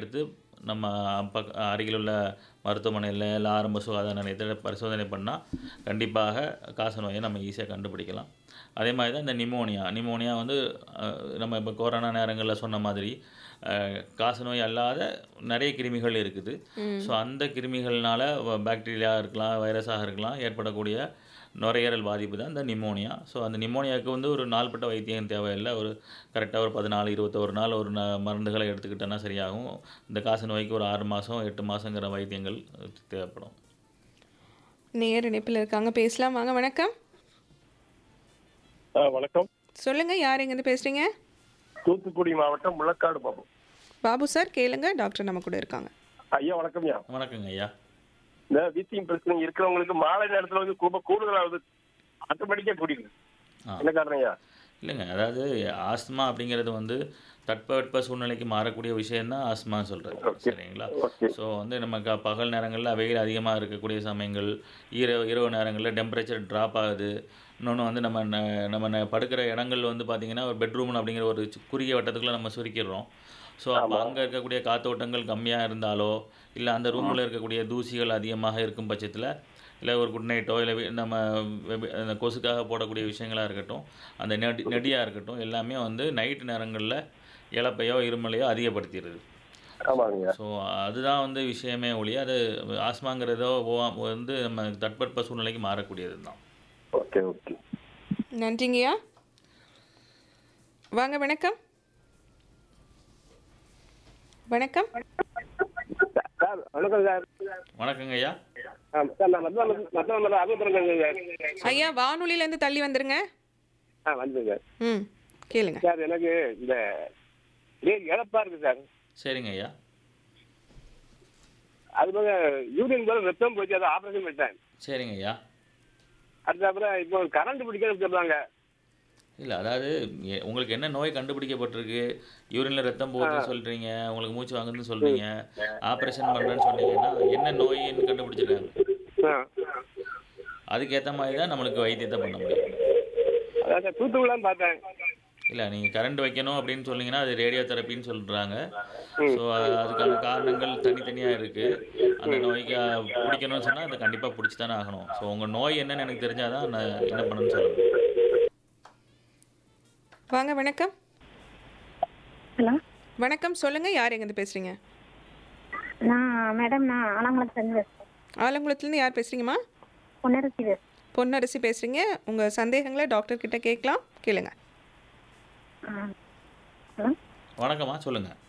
எடுத்து நம்ம பக் அருகில் உள்ள மருத்துவமனையில் இல்லை ஆரம்ப சுகாதார நிலையத்தில் பரிசோதனை பண்ணால் கண்டிப்பாக காசநோயை நம்ம ஈஸியாக கண்டுபிடிக்கலாம் அதே மாதிரி தான் இந்த நிமோனியா நிமோனியா வந்து அஹ், நம்ம இப்போ கொரோனா நேரங்களில் சொன்ன மாதிரி அஹ், காசநோய் அல்லாத நிறைய கிருமிகள் இருக்குது ஸோ அந்த கிருமிகள்னால பாக்டீரியா இருக்கலாம் வைரஸாக இருக்கலாம் ஏற்படக்கூடிய நுரையீரல் பாதிப்பு தான் இந்த நிமோனியா ஸோ அந்த நிமோனியாவுக்கு வந்து ஒரு நாள்பட்ட வைத்தியம் தேவையில்லை ஒரு கரெக்டாக ஒரு பதினாலு இருபத்தோரு நாள் ஒரு ந மருந்துகளை எடுத்துக்கிட்டோன்னா சரியாகும் இந்த காச நோய்க்கு ஒரு ஆறு மாதம் எட்டு மாதங்கிற வைத்தியங்கள் தேவைப்படும் நேர் இணைப்பில் இருக்காங்க பேசலாம் வாங்க வணக்கம் ஆ, வணக்கம் சொல்லுங்க யார் எங்கேருந்து பேசுறீங்க தூத்துக்குடி மாவட்டம் முள்ளக்காடு பாபு பாபு சார் கேளுங்க டாக்டர் நம்ம கூட இருக்காங்க ஐயா வணக்கம்யா வணக்கங்க ஐயா இந்த வீசிங் பிரச்சனை இருக்கிறவங்களுக்கு மாலை நேரத்துல வந்து ரொம்ப கூடுதலாகுது ஆட்டோமேட்டிக்கா கூடிடுது ஆ என்ன காரணம் ஐயா இல்லைங்க அதாவது ஆஸ்துமா அப்படிங்கிறது வந்து தட்பவெட்ப சூழ்நிலைக்கு மாறக்கூடிய விஷயம்தான் ஆஸ்துமான்னு சொல்கிறது சரிங்களா ஓகே ஸோ வந்து நம்ம க பகல் நேரங்களில் வெயில் அதிகமாக இருக்கக்கூடிய சமயங்கள் இரவு இரவு நேரங்களில் டெம்பரேச்சர் ட்ராப் ஆகுது இன்னொன்று வந்து நம்ம ந- நம்ம ந- படுக்கிற இடங்கள் வந்து பார்த்திங்கன்னா ஒரு பெட்ரூம் அப்படிங்கிற ஒரு சி- குறுகிய வட்டத்துக்குள்ளே நம்ம சுருக்கிடுறோம் ஸோ அப்போ அங்கே இருக்கக்கூடிய காத்தோட்டங்கள் கம்மியாக இருந்தாலோ இல்லை அந்த ரூமில் இருக்கக்கூடிய தூசிகள் அதிகமாக இருக்கும் பட்சத்தில் இல்லை ஒரு குட் நைட்டோ இல்லை வி- நம்ம வெ- அந்த கொசுக்காக போடக்கூடிய விஷயங்களாக இருக்கட்டும் அந்த நெடி நெடியாக இருக்கட்டும் எல்லாமே வந்து நைட்டு நேரங்களில் இழப்பையோ இருமலையோ அதிகப்படுத்திடுது ஆமாங்க ஸோ அதுதான் வந்து விஷயமே ஒழிய அது ஆஸ்மாங்கிறதோ ஓ- வந்து நம்ம தட்பவெட்ப சூழ்நிலைக்கு மாறக்கூடியது தான் ஓகே ஓகே நன்றிங்கய்யா வாங்க வணக்கம் வணக்கம் சார் வணக்கம் சார் வணக்கங்க ஐயா சார் நான் மருத்துவ மருத்துவ அறுபத்தி ஐயா வானொலியிலேருந்து தள்ளி வந்துருங்க ஆ வந்துங்க ம் கேளுங்க சார் எனக்கு இந்த இழப்பா இருக்கு சார் சரிங்க ஐயா அது போக யூரின் போல ரத்தம் போச்சு அதை ஆபரேஷன் பண்ணிட்டேன் சரிங்க ஐயா அதுக்கு அப்புறம் இப்போ கரண்ட் பிடிக்கணும் சொல்றாங்க இல்லை அதாவது எ- உங்களுக்கு என்ன நோய் கண்டுபிடிக்கப்பட்டிருக்கு யூரினில் ரத்தம் போகுதுன்னு சொல்கிறீங்க உங்களுக்கு மூச்சு வாங்குதுன்னு சொல்கிறீங்க ஆப்ரேஷன் பண்ணுறேன்னு சொன்னீங்கன்னா என்ன நோயின்னு கண்டுபிடிச்சிருக்காங்க ஆ. அதுக்கேற்ற மாதிரி தான் நம்மளுக்கு வைத்தியத்தை பண்ண முடியும் அதான் சார் தூத்துக்குள்ளான்னு பார்த்தேன் இல்லை நீங்கள் கரண்ட் வைக்கணும் அப்படின்னு சொன்னீங்கன்னா அது ரேடியோ தெரப்பின்னு சொல்கிறாங்க ஸோ அதுக்கான காரணங்கள் தனித்தனியாக இருக்குது அந்த நோய்க்கு அஹ், பிடிக்கணும்னு சொன்னால் அதை கண்டிப்பாக பிடிச்சி தானே ஆகணும் ஸோ உங்கள் நோய் என்னன்னு எனக்கு தெரிஞ்சால் தான் நான் என்ன பண்ணணும்னு சொல்லுங்கள் வாங்க வணக்கம் ஹலோ வணக்கம் சொல்லுங்க யார் எங்கேருந்து பேசுறீங்க நான் மேடம் நான் ஆலங்குளத்துலேருந்து பேசுகிறேன் ஆலங்குளத்துலேருந்து யார் பேசுறீங்கம்மா பொன்னரசி பேசுகிறேன் பொன்னரசி பேசுறீங்க உங்க சந்தேகங்களை டாக்டர் கிட்ட கேட்கலாம் கேளுங்க ஹலோ வணக்கம்மா சொல்லுங்கள்